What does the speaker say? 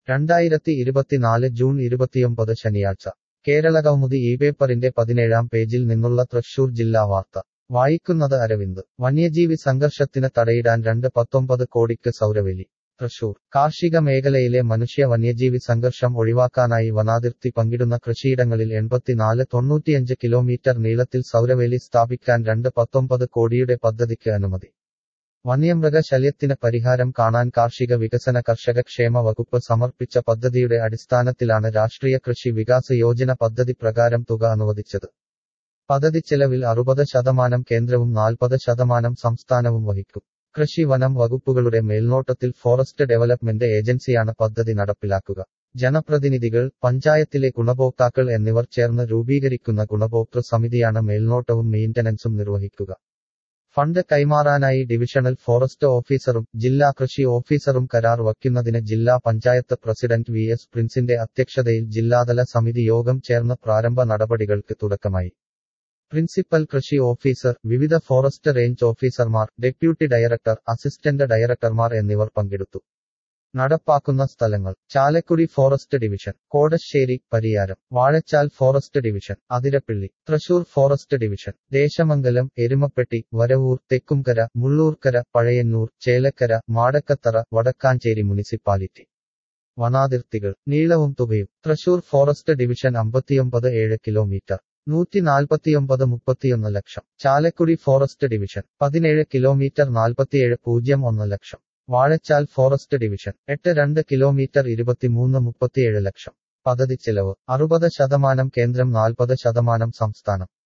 രണ്ടായിരത്തി ഇരുപത്തിനാല് ജൂൺ ഇരുപത്തിയൊമ്പത് ശനിയാഴ്ച കേരളകൗമുദി ഈ പേപ്പറിന്റെ പതിനേഴാം പേജിൽ നിന്നുള്ള തൃശൂർ ജില്ലാ വാർത്ത വായിക്കുന്നത് അരവിന്ദ് വന്യജീവി സംഘർഷത്തിന് തടയിടാൻ രണ്ട് പത്തൊമ്പത് കോടിക്ക് സൗരവേലി തൃശൂർ കാർഷിക മേഖലയിലെ മനുഷ്യ വന്യജീവി സംഘർഷം ഒഴിവാക്കാനായി വനാതിർത്തി പങ്കിടുന്ന കൃഷിയിടങ്ങളിൽ എൺപത്തിനാല് തൊണ്ണൂറ്റിയഞ്ച് കിലോമീറ്റർ നീളത്തിൽ സൗരവേലി സ്ഥാപിക്കാൻ രണ്ട് പത്തൊമ്പത് കോടിയുടെ പദ്ധതിക്ക് അനുമതി വന്യമൃഗശല്യത്തിന് പരിഹാരം കാണാൻ കാർഷിക വികസന കർഷക ക്ഷേമ വകുപ്പ് സമർപ്പിച്ച പദ്ധതിയുടെ അടിസ്ഥാനത്തിലാണ് രാഷ്ട്രീയ കൃഷി വികാസ യോജന പദ്ധതി പ്രകാരം തുക അനുവദിച്ചത് പദ്ധതി ചെലവിൽ അറുപത് ശതമാനം കേന്ദ്രവും നാൽപ്പത് ശതമാനം സംസ്ഥാനവും വഹിക്കും കൃഷി വനം വകുപ്പുകളുടെ മേൽനോട്ടത്തിൽ ഫോറസ്റ്റ് ഡെവലപ്മെന്റ് ഏജൻസിയാണ് പദ്ധതി നടപ്പിലാക്കുക ജനപ്രതിനിധികൾ പഞ്ചായത്തിലെ ഗുണഭോക്താക്കൾ എന്നിവർ ചേർന്ന് രൂപീകരിക്കുന്ന ഗുണഭോക്തൃ സമിതിയാണ് മേൽനോട്ടവും മെയിന്റനൻസും നിർവഹിക്കുക ഫണ്ട് കൈമാറാനായി ഡിവിഷണൽ ഫോറസ്റ്റ് ഓഫീസറും ജില്ലാ കൃഷി ഓഫീസറും കരാർ വയ്ക്കുന്നതിന് ജില്ലാ പഞ്ചായത്ത് പ്രസിഡന്റ് വി എസ് പ്രിൻസിന്റെ അധ്യക്ഷതയിൽ ജില്ലാതല സമിതി യോഗം ചേർന്ന് പ്രാരംഭ നടപടികൾക്ക് തുടക്കമായി പ്രിൻസിപ്പൽ കൃഷി ഓഫീസർ വിവിധ ഫോറസ്റ്റ് റേഞ്ച് ഓഫീസർമാർ ഡെപ്യൂട്ടി ഡയറക്ടർ അസിസ്റ്റന്റ് ഡയറക്ടർമാർ എന്നിവർ പങ്കെടുത്തു നടപ്പാക്കുന്ന സ്ഥലങ്ങൾ Chalakudy forest division Kodassery Pariyaram Vazhachal forest division Athirappilly Thrissur forest division Desamangalam Erumapetty Varavoor Thekkumkara Mullurkara Pazhayannur Chelakkara Madakkathara Wadakkanchery municipality വനാതിർത്തികൾ നീളവും തുകയും തൃശൂർ ഫോറസ്റ്റ് ഡിവിഷൻ അമ്പത്തിയൊമ്പത് ഏഴ് കിലോമീറ്റർ നൂറ്റി നാൽപ്പത്തിയൊമ്പത് മുപ്പത്തിയൊന്ന് ലക്ഷം ചാലക്കുടി ഫോറസ്റ്റ് ഡിവിഷൻ പതിനേഴ് കിലോമീറ്റർ നാൽപ്പത്തിയേഴ് പൂജ്യം ഒന്ന് ലക്ഷം വാഴച്ചാൽ ഫോറസ്റ്റ് ഡിവിഷൻ എട്ട് രണ്ട് കിലോമീറ്റർ ഇരുപത്തിമൂന്ന് മുപ്പത്തിയേഴ് ലക്ഷം പദ്ധതി ചെലവ് അറുപത് ശതമാനം കേന്ദ്രം നാൽപ്പത് ശതമാനം സംസ്ഥാനം